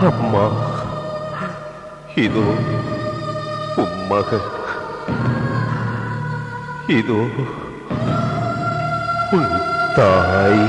அம்மா இதோ உம் மகன் இதோ உன் தாய்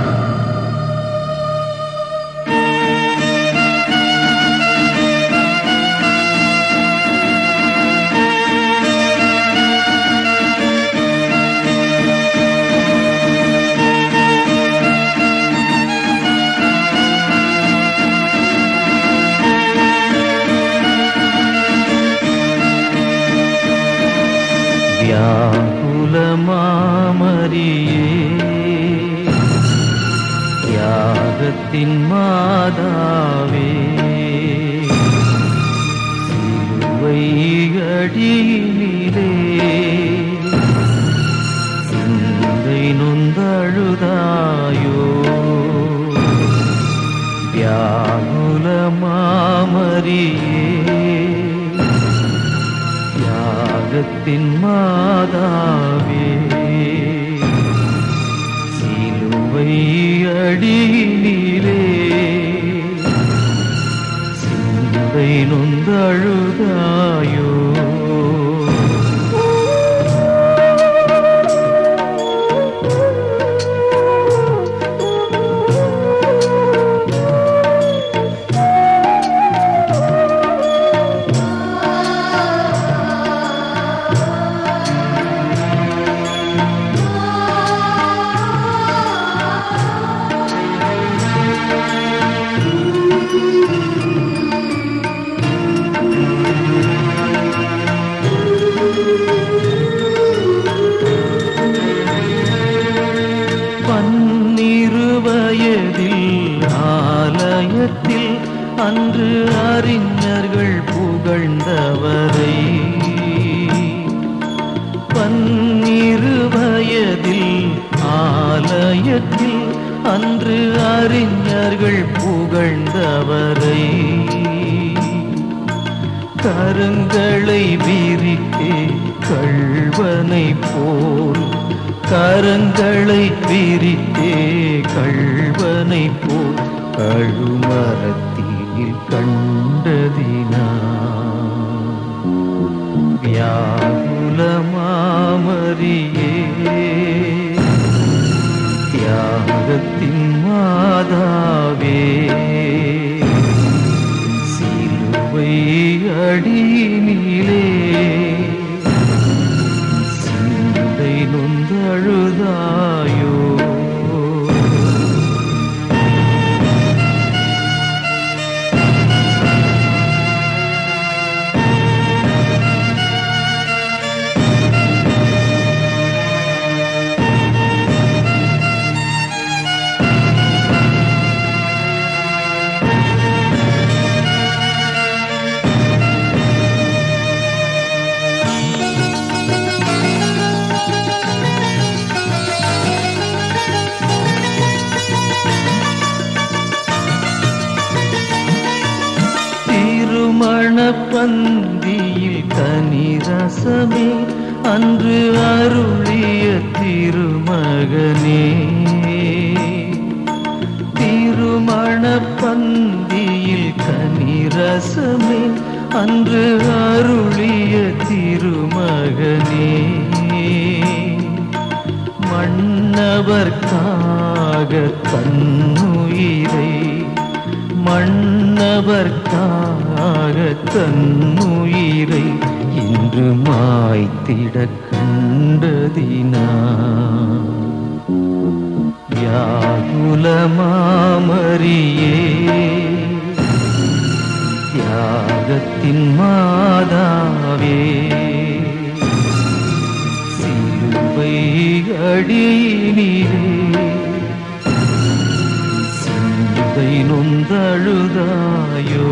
வியாகுலமாமரியே யாகத்தின் மாதாவே சிலுவை அடியிலே சிந்தை நொந்தழுதாயோ வியாகுலமாமரியே யாகத்தின் மாதாவே சிலுவை அடியிலே சிந்தை நொந்தழுதாயோ பன்னிரு வயதில் ஆலயத்தில் அன்று அறிஞர்கள் புகழ்ந்தவரை பன்னிரு வயதில் ஆலயத்தில் அன்று அறிஞர்கள் புகழ்ந்தவரை கரங்களை விரித்தே கள்வனை போல் கரங்களை விரித்தே கள்வனை போல் கழுமரத்தில் கண்டதினா வியாகுலமாமரியே தியாகத்தின் மாதாவே சிலுவை அடியினிலே சிந்தை நொந்தழுதாயோ திருமண பந்தியில் தனி ரசமே அன்று அருளிய திருமகனே திருமண பந்தியில் கனி ரசமே அன்று அருளிய திருமகனே மன்னவர்க்காக தன்னுயிரை மன்னவர்க்காக தன்னுயிரை இன்று மாய்த்திட கண்டதினா வியாகுலமாமரியே தியாகத்தின் மாதாவே சிலுவை அடியினிலே சிந்தை நொந்தழுதாயோ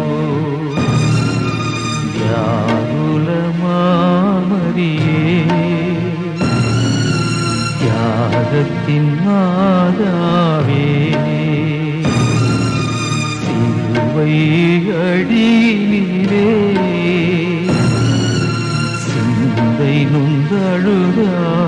வியாகுலமாமரியே தியாகத்தின் மாதாவே சிலுவை அடியிலே சிந்தை நொந்தழுதாயோ